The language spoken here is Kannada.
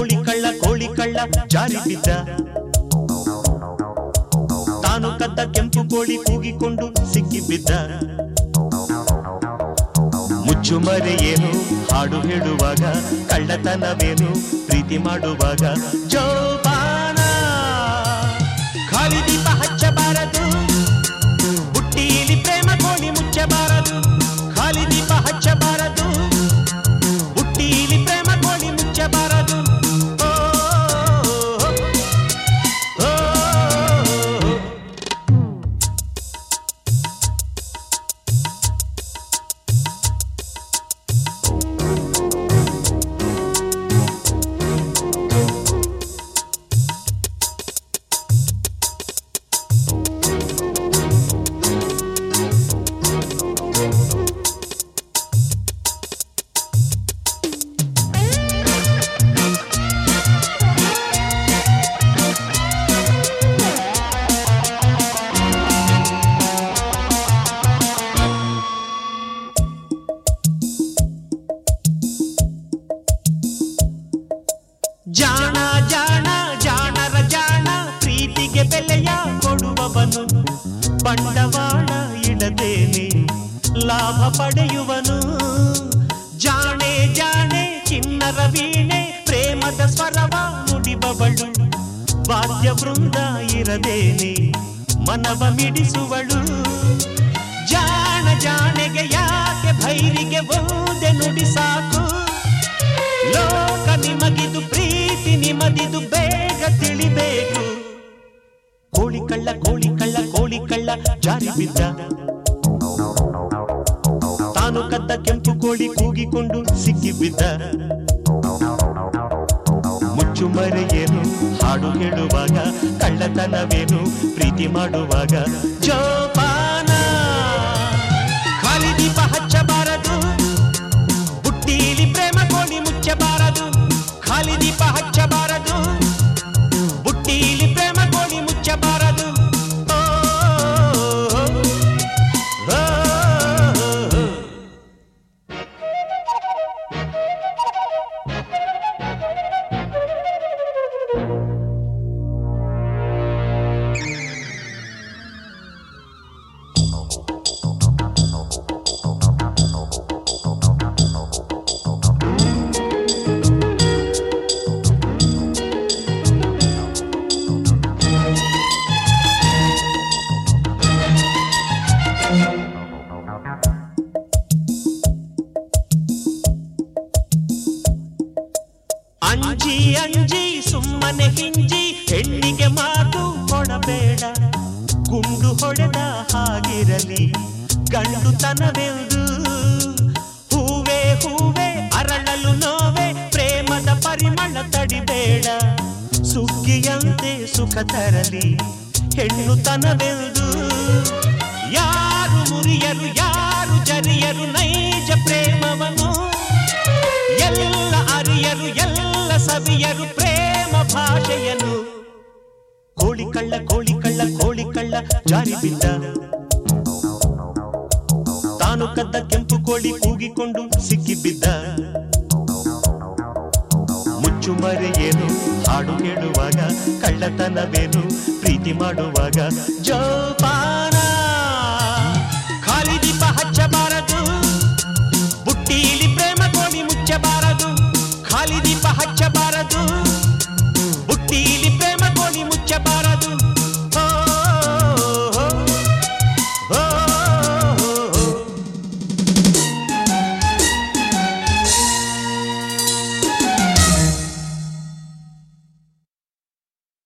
ಕೋಳಿ ಕಳ್ಳ ಕೋಳಿ ಕಳ್ಳ ಜಾರಿ ಬಿದ್ದ ತಾನು ಕದ್ದ ಕೆಂಪು ಕೋಳಿ ಕೂಗಿಕೊಂಡು ಸಿಕ್ಕಿ ಬಿದ್ದ ಮುಚ್ಚುಮರೆಯೇನು ಹಾಡು ಹೇಳುವಾಗ ಕಳ್ಳತನವೇನು ಪ್ರೀತಿ ಮಾಡುವಾಗ ಜೋಪಾನ ಖಾಲಿ ದೀಪ ಹಚ್ಚಬಾರದು ಬುಟ್ಟಿಯಲ್ಲಿ ಪ್ರೇಮ ಕೋಳಿ ಮುಚ್ಚಬಾರದು ಖಾಲಿ ದೀಪ ಹಚ್ಚಬಾರದು ಬುಟ್ಟಿಯಲ್ಲಿ ಪ್ರೇಮ ಕೋಳಿ ಮುಚ್ಚಬಾರದು ಓ, ಓ, ಓ, ಓ. ಜಾಣ ಜಾಣ ಜಾಣರ ಜಾಣ ಪ್ರೀತಿಗೆ ಬೆಲೆಯ ಕೊಡುವವನು ಬಂಡವಾಳ ಇಡದೇನೆ ಲಾಭ ಪಡೆಯುವನು ಜಾಣೆ ಜಾಣೆ ಚಿನ್ನರ ವೀಣೆ ಪ್ರೇಮದ ಸ್ವರವ ನುಡಿಬವಳು ವಾದ್ಯ ವೃಂದ ಇರದೇನೆ ಮನವ ಮಿಡಿಸುವಳು ಜಾಣ ಜಾಣೆಗೆ ಯಾಕೆ ಭೈರಿಗೆ ಒಂದೇ ನುಡಿ ಸಾಕು ಲೋಕ ನಿಮಗಿದು ಪ್ರೀತಿ ನಿಮದಿದು ಬೇಗ ತಿಳಿಬೇಕು ಕೋಳಿ ಕಳ್ಳ ಕೋಳಿ ಕಳ್ಳ ಕೋಳಿ ಕಳ್ಳ ಜಾರಿ ಬಿದ್ದ ತಾನು ಕದ್ದ ಕೆಂಪು ಕೋಳಿ ಕೂಗಿಕೊಂಡು ಸಿಕ್ಕಿ ಬಿದ್ದ ಮುಚ್ಚುಮರೆಯೇನು ಹಾಡು ಹೇಳುವಾಗ ಕಳ್ಳತನವೇನು ಪ್ರೀತಿ ಮಾಡುವಾಗ ಜೋಪಾನ ಖಾಲಿ ದೀಪ ಹಚ್ಚಬಾರದು ಬುಟ್ಟಿಲಿ ಪ್ರೇಮ ಕೋಳಿ ಮುಚ್ಚಬಾರದು ಖಾಲಿ ದೀಪ ಹಚ್ಚಬಾರದು ಬುಟ್ಟಿಲಿ ಪ್ರೇಮ ಕೋಳಿ ಮುಚ್ಚಬಾರದು ಓ, ಓ, ಓ, ಓ. ಅಂಜಿ ಅಂಜಿ ಸುಮ್ಮನೆ ಹಿಂಜಿ ಹೆಣ್ಣಿಗೆ ಮಾತು ಕೊಡಬೇಡ ಗುಂಡು ಹೊಡೆದ ಹಾಗಿರಲಿ ಗಂಡು ತನವೆಂದು ಹೂವೇ ಹೂವೇ ಅರಳಲು ನೋವೆ ಪ್ರೇಮದ ಪರಿಮಳ ತಡಿಬೇಡ ಸುಗ್ಗಿಯಂತೆ ಸುಖ ತರಲಿ ಹೆಣ್ಣು ತನವೆಂದು ಯಾರು ಮುರಿಯರು ಯಾರು ಜರಿಯರು ನೈಜ ಪ್ರೇಮವನು ಎಲ್ಲ ಅರಿಯರು ಎಲ್ಲ ಸವಿಯರು ಪ್ರೇಮ ಭಾಷೆಯನು ಕೋಳಿ ಕಳ್ಳ ಕೋಳಿ ಕಳ್ಳ ಕೋಳಿ ಕಳ್ಳ ಜಾರಿ ಬಿದ್ದ ತಾನು ಕದ್ದ ಕೆಂಪು ಕೋಳಿ ಕೂಗಿಕೊಂಡು ಸಿಕ್ಕಿ ಬಿದ್ದ ಮುಚ್ಚುಮರೆಯೇನು ಹಾಡು ಹೇಳುವಾಗ ಕಳ್ಳತನವೇನು ಪ್ರೀತಿ ಮಾಡುವಾಗ ಜೋಪಾನ